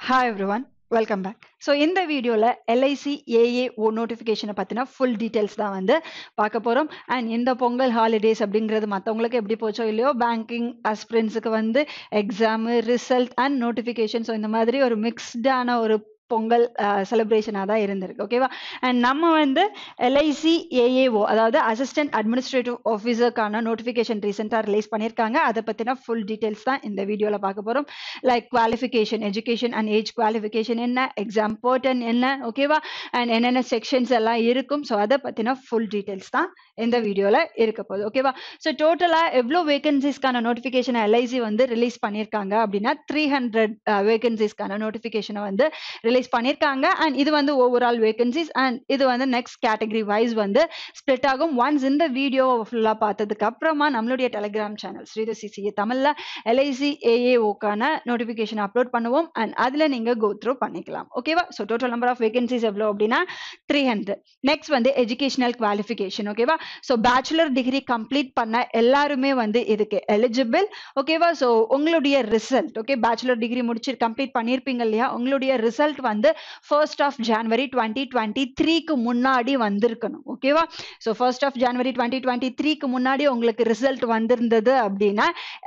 hi everyone welcome back so இந்த வீடியோவில் LIC AAO நோட்டிஃபிகேஷனை பற்றின ஃபுல் டீட்டெயில்ஸ் தான் வந்து பார்க்க போகிறோம் அண்ட் இந்த பொங்கல் ஹாலிடேஸ் அப்படிங்கிறது மற்றவங்களுக்கு எப்படி போச்சோ இல்லையோ பேங்கிங் அஸ்பிரன்ஸுக்கு வந்து exam result and notification so இந்த மாதிரி ஒரு மிக்ஸ்டான ஒரு பொங்கல் செலிப்ரேஷனாக தான் இருந்திருக்கு ஓகேவா அண்ட் நம்ம வந்து எல்ஐசி ஏஏஓ அதாவது அசிஸ்டன்ட் அட்மினிஸ்ட்ரேட்டிவ் ஆஃபீஸருக்கான நோட்டிஃபிகேஷன் ரீசெண்டாக ரிலீஸ் பண்ணியிருக்காங்க அதை பற்றின ஃபுல் டீட்டெயில்ஸ் தான் இந்த வீடியோவில் பார்க்க போகிறோம் like qualification education and age qualification என்ன எக்ஸாம் போர்டன் என்ன ஓகேவா அண்ட் என்னென்ன செக்ஷன்ஸ் எல்லாம் இருக்கும் ஸோ அதை பற்றின ஃபுல் டீட்டெயில்ஸ் தான் இந்த வீடியோவில் இருக்க போகுது ஓகேவா ஸோ டோட்டலாக எவ்வளோ வேகன்சிஸ்க்கான நோட்டிஃபிகேஷன் எல்ஐசி வந்து ரிலீஸ் பண்ணியிருக்காங்க அப்படின்னா த்ரீ ஹண்ட்ரட் வேகன்சிஸ்க்கான நோட்டிஃபிகேஷனை வந்து ரிலீஸ் பண்ணியிருக்காங்க அண்ட் இது வந்து ஓவரால் வேகன்சிஸ் அண்ட் இது வந்து நெக்ஸ்ட் கேட்டகரி வைஸ் வந்து ஸ்ப்ளிட் ஆகும் ஒன்ஸ் இந்த வீடியோ ஃபுல்லாக பார்த்ததுக்கு அப்புறமா நம்மளுடைய டெலிகிராம் சேனல் ஸ்ரீது சிசிஏ தமிழில் எல்ஐசி ஏஏஓக்கான நோட்டிஃபிகேஷன் அப்லோட் பண்ணுவோம் அண்ட் அதில் நீங்கள் கோ த்ரூ பண்ணிக்கலாம் ஓகேவா so total number of vacancies எவ்வளோ அப்படின்னா த்ரீ ஹண்ட்ரட் நெக்ஸ்ட் வந்து எஜுகேஷனல் குவாலிஃபிகேஷன் ஓகேவா ஸோ பேச்சுலர் டிகிரி கம்ப்ளீட் பண்ண எல்லாருமே வந்து இதுக்கு எலிஜிபிள் ஓகேவா ஸோ உங்களுடைய ரிசல்ட் ஓகே பேச்சுலர் டிகிரி முடிச்சு கம்ப்ளீட் பண்ணியிருப்பீங்க இல்லையா உங்களுடைய ரிசல்ட் வந்து first of January twenty twenty த்ரீக்கு முன்னாடி வந்திருக்கணும் ஓகேவா so first of January twenty twenty த்ரீக்கு முன்னாடி உங்களுக்கு ரிசல்ட் வந்திருந்தது அப்படின்னா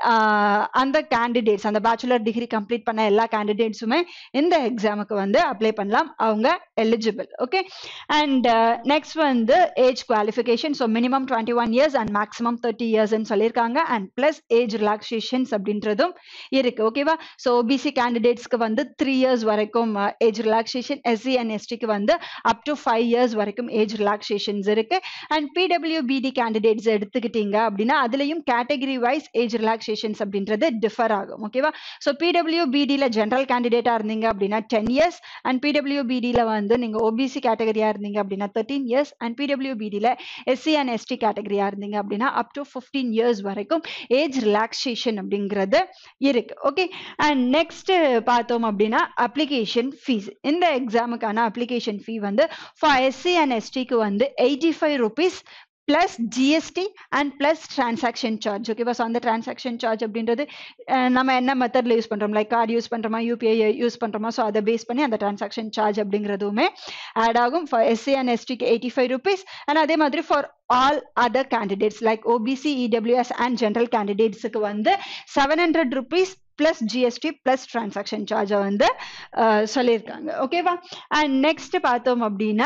அந்த கேண்டிடேட்ஸ் அந்த பேச்சுலர் டிகிரி கம்ப்ளீட் பண்ண எல்லா கேண்டிடேட்ஸுமே இந்த எக்ஸாமுக்கு வந்து அப்ளை பண்ணலாம் அவங்க எலிஜிபிள் ஓகே அண்ட் நெக்ஸ்ட் வந்து age qualification so minimum twenty one years and maximum thirty இயர்ஸ்ன்னு சொல்லியிருக்காங்க அண்ட் பிளஸ் ஏஜ் ரிலாக்ஸேஷன்ஸ் அப்படின்றதும் இருக்கு ஓகேவா ஸோ ஓபிசி கேண்டிடேட்ஸ்க்கு வந்து த்ரீ இயர்ஸ் வரைக்கும் ஏஜ் ரிலாக்ஸேஷன் எஸ்சி அண்ட் எஸ்டிக்கு வந்து அப் டு ஃபைவ் இயர்ஸ் வரைக்கும் ஏஜ் ரிலாக்ஸேஷன்ஸ் இருக்கு அண்ட் பிடபிள்யூபிடி கேண்டிடேட்ஸ் எடுத்துக்கிட்டீங்க அப்படின்னா அதுலயும் கேட்டகரி வைஸ் ஏஜ் ரிலாக்ஸேஷன்ஸ் அப்படின்றது டிஃபர் ஆகும் ஓகேவா ஸோ பிடபிள்யூபிடியில் ஜென்ரல் கேண்டிடேட்டாக இருந்தீங்க அப்படின்னா டென் இயர்ஸ் அண்ட் பிடபிள்யூபிடியில் வந்து நீங்கள் ஓபிசி கேட்டகரியாக இருந்தீங்க அப்படின்னா தேர்ட்டீன் இயர்ஸ் அண்ட் பிடபிள்யூபிடியில் எஸ்சி அண்ட் எஸ்டி கேட்டகரியாக இருந்தீங்க அப்படின்னா அப் டு ஃபிஃப்டீன் இயர்ஸ் வரைக்கும் ஏஜ் ரிலாக்ஸேஷன் அப்படிங்கிறது இருக்கு ஓகே அண்ட் நெக்ஸ்ட் பார்த்தோம் அப்படின்னா அப்ளிகேஷன் ஃபீஸ் இந்த எக்ஸாமுக்கான அப்ளிகேஷன் ஃபீ வந்து ஃபார் எஸ்சி அண்ட் எஸ்டிக்கு வந்து eighty five rupees plus GST and plus transaction charge ஓகேவா ஸோ அந்த டிரான்சாக்ஷன் சார்ஜ் அப்படின்றது நம்ம என்ன மெத்தடில் யூஸ் பண்ணுறோம் லைக் கார்டு யூஸ் பண்ணுறோமா யூபிஐ யூஸ் பண்ணுறோமா ஸோ அதை பேஸ் பண்ணி அந்த டிரான்சாக்ஷன் சார்ஜ் அப்படிங்கிறதுமே ஆட் ஆகும் ஃபார் எஸ்சி அண்ட் எஸ்டிக்கு எயிட்டி ஃபைவ் ருபீஸ் அண்ட் அதே மாதிரி for all other candidates like OBC EWS and general கேண்டிடேட்ஸுக்கு வந்து seven hundred rupees plus GST plus transaction சார்ஜை வந்து சொல்லியிருக்காங்க ஓகேவா அண்ட் நெக்ஸ்ட் பார்த்தோம் அப்படின்னா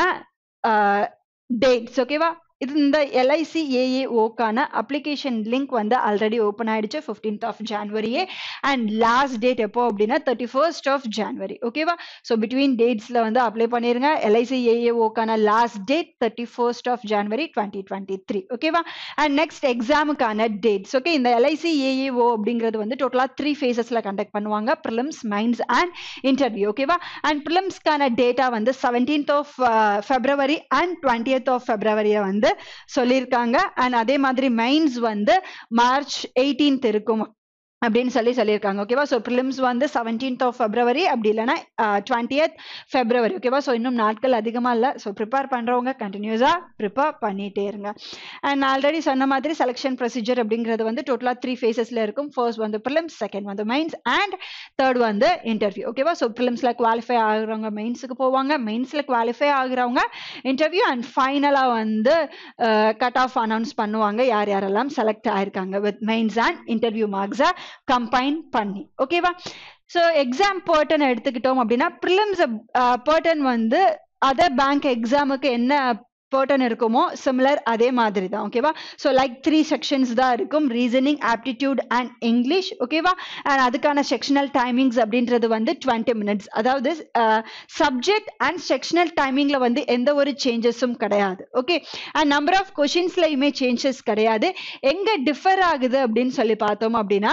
டேட்ஸ் ஓகேவா இது இந்த எல்ஐசி ஏஏஓக்கான அப்ளிகேஷன் லிங்க் வந்து ஆல்ரெடி ஓப்பன் ஆயிடுச்சு ஃபிஃப்டீன்த் ஆஃப் ஜான்வரியே அண்ட் லாஸ்ட் டேட் எப்போ அப்படின்னா தேர்ட்டி ஃபர்ஸ்ட் ஆஃப் ஜான்வரி ஓகேவா ஸோ பிட்வீன் டேட்ஸில் வந்து அப்ளை பண்ணிருங்க எல்ஐசி ஏஏஓக்கான last date thirty first of January twenty twenty three ஓகேவா அண்ட் நெக்ஸ்ட் எக்ஸாமுக்கான டேட்ஸ் ஓகே இந்த எல்ஐசி ஏஏஓ அப்படிங்கிறது வந்து டோட்டலாக த்ரீ ஃபேஸஸில் கண்டக்ட் பண்ணுவாங்க ப்ரிலிம்ஸ் மைண்ட்ஸ் அண்ட் இன்டர்வியூ ஓகேவா அண்ட் ப்ரிலிம்ஸ்க்கான டேட்டா வந்து seventeenth of February and twentieth of ஃபெப்ரவரியை வந்து சொல்லியிருக்காங்க அண்ட் அதே மாதிரி மைன்ஸ் வந்து மார்ச் எயிட்டீன்த் இருக்கும் அப்படின்னு சொல்லி சொல்லியிருக்காங்க ஓகேவா ஸோ ப்ரிலிம்ஸ் வந்து செவன்டீன்த் ஆஃப் ஃபெப்ரவரி அப்படி இல்லைன்னா டுவெண்ட்டியத் ஃபெப்ரவரி ஓகேவா ஸோ இன்னும் நாட்கள் அதிகமாக இல்லை ஸோ ப்ரிப்பேர் பண்ணுறவங்க கண்டினியூஸாக ப்ரிப்பேர் பண்ணிகிட்டே இருங்க அண்ட் ஆல்ரெடி சொன்ன மாதிரி செலெக்ஷன் ப்ரொசீஜர் அப்படிங்கிறது வந்து டோட்டலாக த்ரீ ஃபேஸஸில் இருக்கும் ஃபர்ஸ்ட் வந்து ப்ரிலிம்ஸ் செகண்ட் வந்து மைன்ஸ் அண்ட் தேர்ட் வந்து இன்டர்வியூ ஓகேவா ஸோ ப்ரிலிம்ஸில் குவாலிஃபை ஆகுறவங்க மெயின்ஸுக்கு போவாங்க மெயின்ஸில் குவாலிஃபை ஆகுறவங்க இன்டர்வியூ அண்ட் ஃபைனலாக வந்து கட் ஆஃப் அனௌன்ஸ் பண்ணுவாங்க யார் யாரெல்லாம் செலக்ட் ஆயிருக்காங்க வித் மெயின்ஸ் அண்ட் இன்டர்வியூ மார்க்ஸை கம்பைன் பண்ணி ஓகேவா ஸோ எக்ஸாம் பேர்டன் எடுத்துக்கிட்டோம் அப்படின்னா ப்ரிலிம்ஸ் பேர்டன் வந்து அதர் பேங்க் எக்ஸாமுக்கு என்ன பேர்டன் இருக்குமோ சிமிலர் அதே மாதிரி தான் ஓகேவா ஸோ லைக் த்ரீ செக்ஷன்ஸ் தான் இருக்கும் ரீசனிங் ஆப்டிடியூட் அண்ட் இங்கிலீஷ் ஓகேவா அண்ட் அதுக்கான செக்ஷனல் டைமிங்ஸ் அப்படின்றது வந்து டுவெண்ட்டி மினிட்ஸ் அதாவது சப்ஜெக்ட் அண்ட் செக்ஷனல் டைமிங்கில் வந்து எந்த ஒரு சேஞ்சஸும் கிடையாது ஓகே அண்ட் நம்பர் ஆஃப் கொஷின்ஸ்லையுமே சேஞ்சஸ் கிடையாது எங்கே டிஃபர் ஆகுது அப்படின்னு சொல்லி பார்த்தோம் அப்படின்னா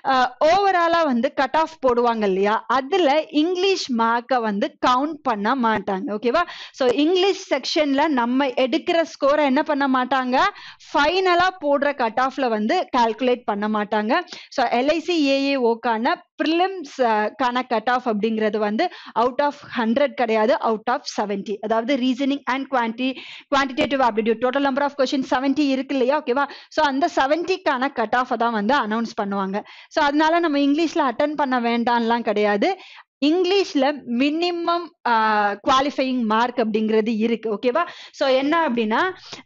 ஓவராலாக வந்து கட் ஆஃப் போடுவாங்க இல்லையா அதில் இங்கிலீஷ் மார்க்கை வந்து கவுண்ட் பண்ண மாட்டாங்க ஓகேவா ஸோ இங்கிலீஷ் செக்ஷனில் நம்ம நம்ம எடுக்கிற ஸ்கோரை என்ன பண்ண மாட்டாங்க ஃபைனலாக போடுற கட் ஆஃப்ல வந்து கால்குலேட் பண்ண மாட்டாங்க ஸோ எல்ஐசி ஏஏஓக்கான ப்ரிலிம்ஸ்க்கான கட் ஆஃப் அப்படிங்கிறது வந்து அவுட் ஆஃப் ஹண்ட்ரட் கிடையாது அவுட் ஆஃப் செவன்ட்டி அதாவது reasoning and quanti quantitative aptitude total number of question seventy இருக்கு இல்லையா ஓகேவா ஸோ அந்த செவன்ட்டிக்கான கட் ஆஃப் தான் வந்து அனௌன்ஸ் பண்ணுவாங்க ஸோ அதனால நம்ம இங்கிலீஷில் அட்டன் பண்ண வேண்டாம்லாம் கிடையாது இங்கிலீஷ்ல மினிமம் குவாலிஃபையிங் மார்க் அப்படிங்கிறது இருக்கு ஓகேவா ஸோ என்ன அப்படின்னா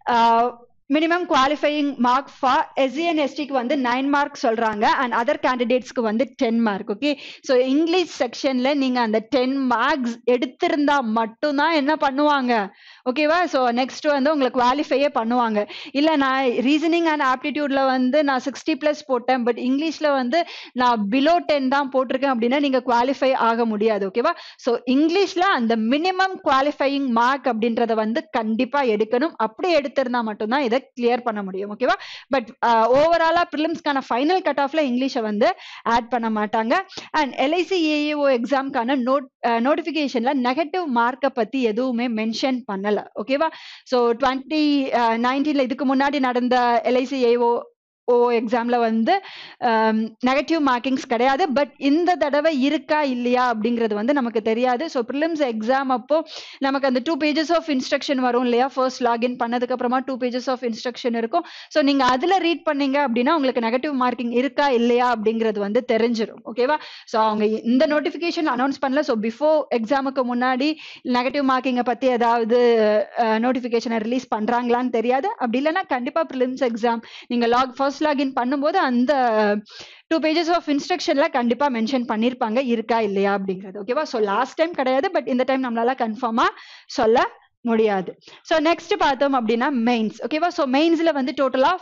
minimum qualifying mark for SC and எஸ்டிக்கு வந்து நைன் மார்க் சொல்றாங்க அண்ட் அதர் கேண்டிடேட்ஸ்க்கு வந்து ten mark okay so English செக்ஷன்ல நீங்க அந்த டென் மார்க்ஸ் எடுத்திருந்தா மட்டும்தான் என்ன பண்ணுவாங்க ஓகேவா ஸோ நெக்ஸ்ட் வந்து உங்களை குவாலிஃபையே பண்ணுவாங்க இல்லை நான் ரீசனிங் அண்ட் ஆப்டிடியூட்ல வந்து நான் சிக்ஸ்டி ப்ளஸ் போட்டேன் பட் இங்கிலீஷ்ல வந்து நான் பிலோ டென் தான் போட்டிருக்கேன் அப்படின்னா நீங்க குவாலிஃபை ஆக முடியாது ஓகேவா ஸோ இங்கிலீஷ்ல அந்த மினிமம் குவாலிஃபையிங் மார்க் அப்படின்றத வந்து கண்டிப்பா எடுக்கணும் அப்படி எடுத்திருந்தா மட்டும்தான் இதை கிளியர் பண்ண முடியும் ஓகேவா பட் ஓவராலா ப்ரிலிம்ஸ்க்கான ஃபைனல் கட் ஆஃப்ல இங்கிலீஷை வந்து ஆட் பண்ண மாட்டாங்க அண்ட் எல்ஐசி ஏஏஓ எக்ஸாம்க்கான நோட் நோட்டிஃபிகேஷன்ல நெகட்டிவ் மார்க்கை பத்தி எதுவுமே மென்ஷன் பண்ணல ஓகேவா ஸோ டுவெண்ட்டி நைன்டீன்ல இதுக்கு முன்னாடி நடந்த எல்ஐசி ஏஓ ஓ எக்ஸாம்ல வந்து நெகட்டிவ் மார்க்கிங்ஸ் கிடையாது பட் இந்த தடவை இருக்கா இல்லையா அப்படிங்கிறது வந்து நமக்கு தெரியாது ஸோ ப்ரிலிம்ஸ் எக்ஸாம் அப்போ நமக்கு அந்த டூ பேஜஸ் ஆஃப் இன்ஸ்ட்ரக்ஷன் வரும் இல்லையா ஃபர்ஸ்ட் லாகின் பண்ணதுக்கு அப்புறமா டூ பேஜஸ் ஆஃப் இன்ஸ்ட்ரக்ஷன் இருக்கும் ஸோ நீங்க அதுல ரீட் பண்ணீங்க அப்படின்னா உங்களுக்கு நெகட்டிவ் மார்க்கிங் இருக்கா இல்லையா அப்படிங்கிறது வந்து தெரிஞ்சிடும் ஓகேவா ஸோ அவங்க இந்த நோட்டிஃபிகேஷன் அனௌன்ஸ் பண்ணல ஸோ பிஃபோர் எக்ஸாமுக்கு முன்னாடி நெகட்டிவ் மார்க்கிங்கை பத்தி ஏதாவது நோட்டிஃபிகேஷனை ரிலீஸ் பண்றாங்களான்னு தெரியாது அப்படி இல்லைன்னா கண்டிப்பா ப்ரிலிம்ஸ் எக்ஸாம் நீங்க லாக் ஃபர்ஸ்ட் லாகின் பண்ணும்போது அந்த டூ பேஜஸ் ஆஃப் இன்ஸ்ட்ரக்ஷன்ல கண்டிப்பா மென்ஷன் பண்ணிருப்பாங்க இருக்கா இல்லையா அப்படிங்கிறது ஓகேவா ஸோ லாஸ்ட் டைம் கிடையாது பட் இந்த டைம் நம்மளால கன்ஃபார்மா சொல்ல முடியாது ஸோ நெக்ஸ்ட் பார்த்தோம் அப்படின்னா மெயின்ஸ் ஓகேவா ஸோ மெயின்ஸ்ல வந்து டோட்டலா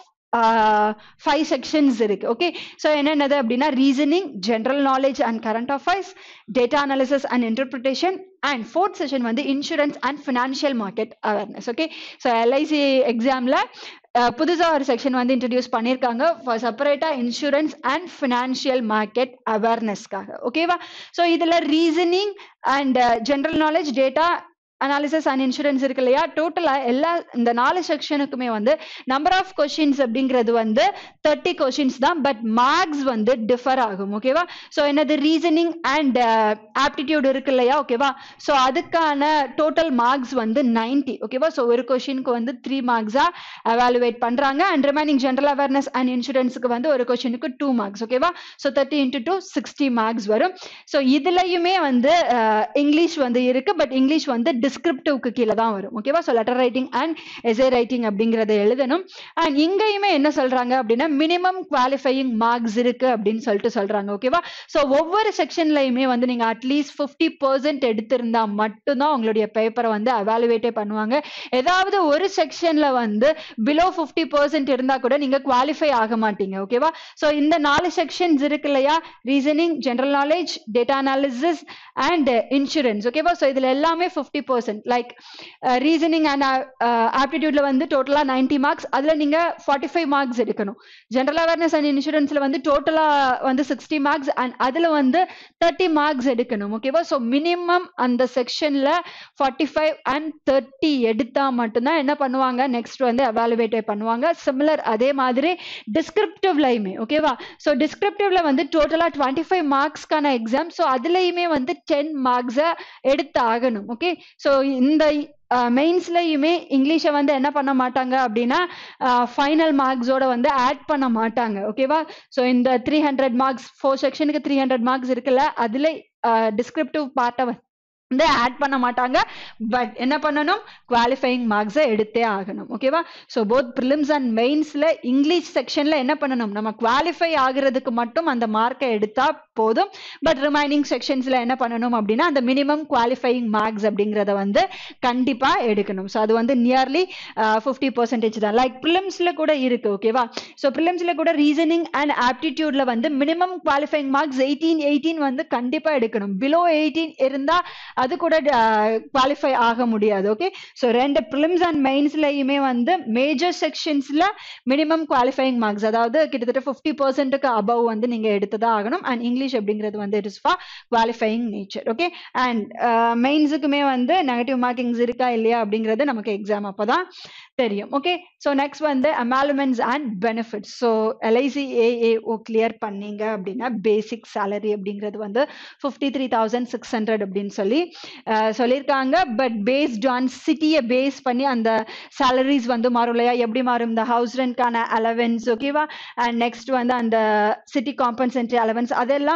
ஃபைவ் செக்ஷன்ஸ் இருக்கு ஓகே ஸோ என்னென்னது அப்படின்னா reasoning general knowledge and current affairs data analysis and interpretation and fourth section வந்து insurance and financial market awareness okay so LIC எக்ஸாம்ல புதுசாக ஒரு செக்ஷன் வந்து இன்ட்ரடியூஸ் பண்ணியிருக்காங்க ஃபார் செப்பரேட்டாக இன்சூரன்ஸ் அண்ட் ஃபினான்ஷியல் மார்க்கெட் அவேர்னஸ்க்காக ஓகேவா ஸோ இதில் reasoning and general knowledge data analysis and insurance இருக்கு இல்லையா டோட்டலா எல்லா இந்த நாலு செக்ஷனுக்குமே வந்து நம்பர் ஆஃப் கொஷின்ஸ் அப்படிங்கிறது வந்து தேர்ட்டி கொஷின்ஸ் தான் பட் மார்க்ஸ் வந்து டிஃபர் ஆகும் ஓகேவா ஸோ என்னது ரீசனிங் அண்ட் ஆப்டிடியூட் இருக்கு இல்லையா ஓகேவா ஸோ அதுக்கான டோட்டல் மார்க்ஸ் வந்து நைன்டி ஓகேவா ஸோ ஒரு கொஷினுக்கு வந்து த்ரீ மார்க்ஸா அவாலுவேட் பண்றாங்க and remaining general awareness and இன்சூரன்ஸுக்கு வந்து ஒரு கொஷினுக்கு டூ மார்க்ஸ் ஓகேவா so thirty into two sixty marks வரும் ஸோ இதுலயுமே வந்து இங்கிலீஷ் வந்து இருக்கு பட் இங்கிலீஷ் வந்து டிஸ்கிரிப்டிவ்க்கு கீழே தான் வரும் ஓகேவா so letter writing and essay writing அப்படிங்கறத எழுதணும் அண்ட் இங்கேயுமே என்ன சொல்றாங்க அப்படின்னா மினிமம் குவாலிஃபையிங் மார்க்ஸ் இருக்கு அப்படின்னு சொல்லிட்டு சொல்றாங்க ஓகேவா ஸோ ஒவ்வொரு செக்ஷன்லயுமே வந்து நீங்க அட்லீஸ்ட் ஃபிஃப்டி பர்சன்ட் எடுத்திருந்தா மட்டும்தான் உங்களுடைய பேப்பரை வந்து அவாலுவேட்டே பண்ணுவாங்க ஏதாவது ஒரு செக்ஷன்ல வந்து பிலோ ஃபிஃப்டி பர்சன்ட் இருந்தா கூட நீங்க குவாலிஃபை ஆக மாட்டீங்க ஓகேவா ஸோ இந்த நாலு செக்ஷன்ஸ் இருக்கு இல்லையா reasoning general knowledge data analysis and insurance ஓகேவா ஸோ இதுல எல்லாமே fifty percent like reasoning and ஆப்டிடியூட்ல வந்து டோட்டலா நைன்டி மார்க்ஸ் அதுல நீங்க ஃபார்ட்டி ஃபைவ் மார்க்ஸ் எடுக்கணும் ஜென்ரல் அவேர்னஸ் அண்ட் இன்சூரன்ஸ்ல வந்து டோட்டலா வந்து சிக்ஸ்டி மார்க்ஸ் அண்ட் அதுல வந்து தேர்ட்டி மார்க்ஸ் எடுக்கணும் ஓகேவா ஸோ மினிமம் அந்த செக்ஷன்ல ஃபார்ட்டி ஃபைவ் அண்ட் தேர்ட்டி எடுத்தா மட்டும்தான் என்ன பண்ணுவாங்க நெக்ஸ்ட் வந்து அவாலுவேட்டே பண்ணுவாங்க சிமிலர் அதே மாதிரி டிஸ்கிரிப்டிவ்லையுமே ஓகேவா ஸோ டிஸ்கிரிப்டிவ்ல வந்து டோட்டலா டுவெண்ட்டி ஃபைவ் மார்க்ஸ்க்கான எக்ஸாம் ஸோ அதுலயுமே வந்து டென் மார்க்ஸை எடுத்து ஆகணும் ஓகே ஸோ இந்த மெயின்ஸ்லயுமே இங்கிலீஷை வந்து என்ன பண்ண மாட்டாங்க அப்படின்னா ஃபைனல் மார்க்ஸோட வந்து ஆட் பண்ண மாட்டாங்க ஓகேவா ஸோ இந்த த்ரீ ஹண்ட்ரட் மார்க்ஸ் ஃபோர் செக்ஷனுக்கு த்ரீ ஹண்ட்ரட் மார்க்ஸ் இருக்குல்ல அதுல டிஸ்கிரிப்டிவ் பார்ட்டை வந்து ஆட் பண்ண மாட்டாங்க பட் என்ன பண்ணணும் குவாலிஃபைங் மார்க்ஸை எடுத்தே ஆகணும் ஓகேவா ஸோ போத் ப்ரிலிம்ஸ் அண்ட் மெயின்ஸ்ல இங்கிலீஷ் செக்ஷன்ல என்ன பண்ணணும் நம்ம குவாலிஃபை ஆகுறதுக்கு மட்டும் அந்த மார்க்கை எடுத்தா போதும் பட் ரிமைனிங் செக்ஷன்ஸ்ல என்ன பண்ணணும் அப்படின்னா அந்த மினிமம் குவாலிஃபைங் மார்க்ஸ் அப்படிங்கிறத வந்து கண்டிப்பா எடுக்கணும் ஸோ அது வந்து நியர்லி ஃபிஃப்டி பர்சன்டேஜ் தான் லைக் ப்ரிலிம்ஸ்ல கூட இருக்கு ஓகேவா ஸோ ப்ரிலிம்ஸ்ல கூட ரீசனிங் அண்ட் ஆப்டிடியூட்ல வந்து minimum qualifying marks eighteen eighteen வந்து கண்டிப்பா எடுக்கணும் பிலோ எயிட்டீன் இருந்தா அது கூட குவாலிஃபை ஆக முடியாது ஓகே ஸோ ரெண்டு ப்ரிலிம்ஸ் அண்ட் மெயின்ஸ்லயுமே வந்து மேஜர் செக்ஷன்ஸ்ல மினிமம் குவாலிஃபைங் மார்க்ஸ் அதாவது கிட்டத்தட்ட ஃபிஃப்டி பர்சன்ட்டுக்கு அபவ் வந்து நீங்க எடுத்துதான் ஆகணும் அண்ட் இங்கிலீஷ் அப்படிங்கிறது வந்து it is for qualifying nature okay and மெயின்ஸுக்குமே வந்து நெகட்டிவ் மார்க்கிங்ஸ் இருக்கா இல்லையா அப்படிங்கிறது நமக்கு எக்ஸாம் அப்போதான் தெரியும் ஓகே ஸோ நெக்ஸ்ட் வந்து emoluments and benefits so LIC AAO clear பண்ணீங்க அப்படின்னா பேசிக் சேலரி அப்படிங்கிறது வந்து fifty three thousand six hundred அப்படின்னு சொல்லி சொல்லியிருக்காங்க பட் பேஸ்ட் ஆன் சிட்டியை பேஸ் பண்ணி அந்த சேலரிஸ் வந்து மாறும் இல்லையா எப்படி மாறும் இந்த ஹவுஸ் ரெண்ட்கான அலவன்ஸ் ஓகேவா அண்ட் நெக்ஸ்ட் வந்து அந்த சிட்டி காம்பன்சென்ட்ரி அலவன்ஸ் அதெல்லாம்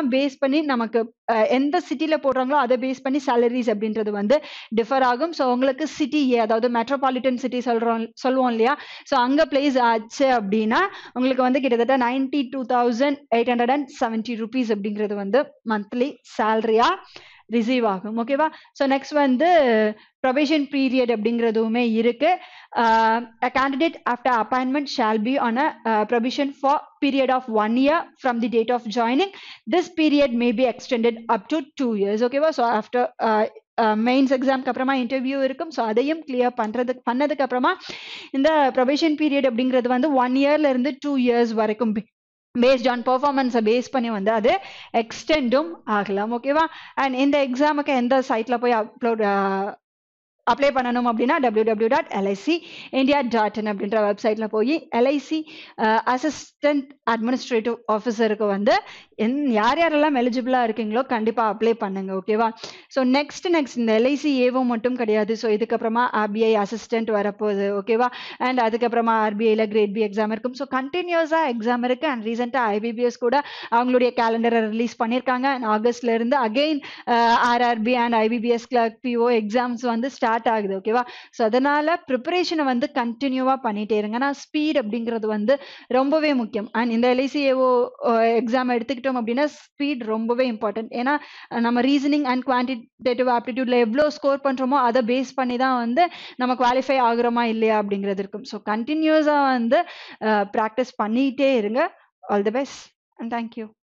அதெல்லாம் பேஸ் பண்ணி நமக்கு அஹ், எந்த சிட்டில போடுறாங்களோ அதை பேஸ் பண்ணி சேலரிஸ் அப்படின்றது வந்து டிஃபர் ஆகும் ஸோ உங்களுக்கு சிட்டி ஏ அதாவது மெட்ரோபாலிட்டன் சிட்டி சொல்றோம் சொல்லுவோம் இல்லையா ஸோ அங்க பிளேஸ் ஆச்சு அப்படின்னா உங்களுக்கு வந்து கிட்டத்தட்ட ninety two thousand eight hundred and seventy rupees அப்படிங்கிறது வந்து மந்த்லி சேலரியா ரிசீவ் ஆகும் ஓகேவா ஸோ நெக்ஸ்ட் வந்து ப்ரொபேஷன் பீரியட் அப்படிங்கிறதுமே இருக்கு a candidate after appointment shall be on a uh, probation for period of one year from the date of joining this period may be extended up to two years ஓகேவா so after mains எக்ஸாம்க்கு அப்புறமா interview இருக்கும் so அதையும் clear பண்றதுக்கு பண்ணதுக்கு அப்புறமா இந்த probation period அப்படிங்கிறது வந்து ஒன் இயர்ல இருந்து டூ இயர்ஸ் வரைக்கும் பேஸ்ட் ஆன் பர்ஃபார்மன்ஸை பேஸ் பண்ணி வந்து அது எக்ஸ்டெண்டும் ஆகலாம் ஓகேவா அண்ட் இந்த எக்ஸாமுக்கு எந்த சைட்ல போய் அப்லோட் அப்ளை பண்ணணும் அப்படின்னா W W dot LIC India dot in அப்படின்ற வெப்சைட்ல போய் எல்ஐசி அசிஸ்டன்ட் அட்மினிஸ்ட்ரேட்டிவ் ஆஃபீஸருக்கு வந்து என் யார் யாரெல்லாம் எலிஜிபிளா இருக்கீங்களோ கண்டிப்பா அப்ளை பண்ணுங்க ஓகேவா ஸோ நெக்ஸ்ட் நெக்ஸ்ட் இந்த எல்ஐசி ஏவோ மட்டும் கிடையாது ஸோ இதுக்கப்புறமா ஆர்பிஐ அசிஸ்டன்ட் வரப்போகுது ஓகேவா அண்ட் அதுக்கப்புறமா ஆர்பிஐல கிரேட் பி எக்ஸாம் இருக்கும் ஸோ கண்டினியூஸா எக்ஸாம் இருக்கு அண்ட் ரீசெண்டாக ஐபிபிஎஸ் கூட அவங்களுடைய கேலண்டரை ரிலீஸ் பண்ணியிருக்காங்க அண்ட் ஆகஸ்ட்ல இருந்து again RRB and IBPS clerk PO exams வந்து ஸ்டார்ட் ஆகுது ஓகேவா ஸோ அதனால ப்ரிப்பரேஷனை வந்து கண்டினியூவா பண்ணிட்டே இருங்க ஆனால் ஸ்பீட் அப்படிங்கிறது வந்து ரொம்பவே முக்கியம் அண்ட் இந்த எல்ஐசிஏஓ எக்ஸாம் எடுத்துக்கிட்டோம் அப்படின்னா ஸ்பீட் ரொம்பவே இம்பார்ட்டன்ட் ஏன்னா அஹ், நம்ம ரீசனிங் அண்ட் குவான்டிடேட்டிவ் ஆப்டிடியூட்ல எவ்வளோ ஸ்கோர் பண்றோமோ அதை பேஸ் பண்ணி தான் வந்து நம்ம குவாலிஃபை ஆகுறோமா இல்லையா அப்படிங்கிறது இருக்கும் ஸோ கண்டினியூஸாக வந்து ப்ராக்டிஸ் பண்ணிட்டே இருங்க all the best and thank you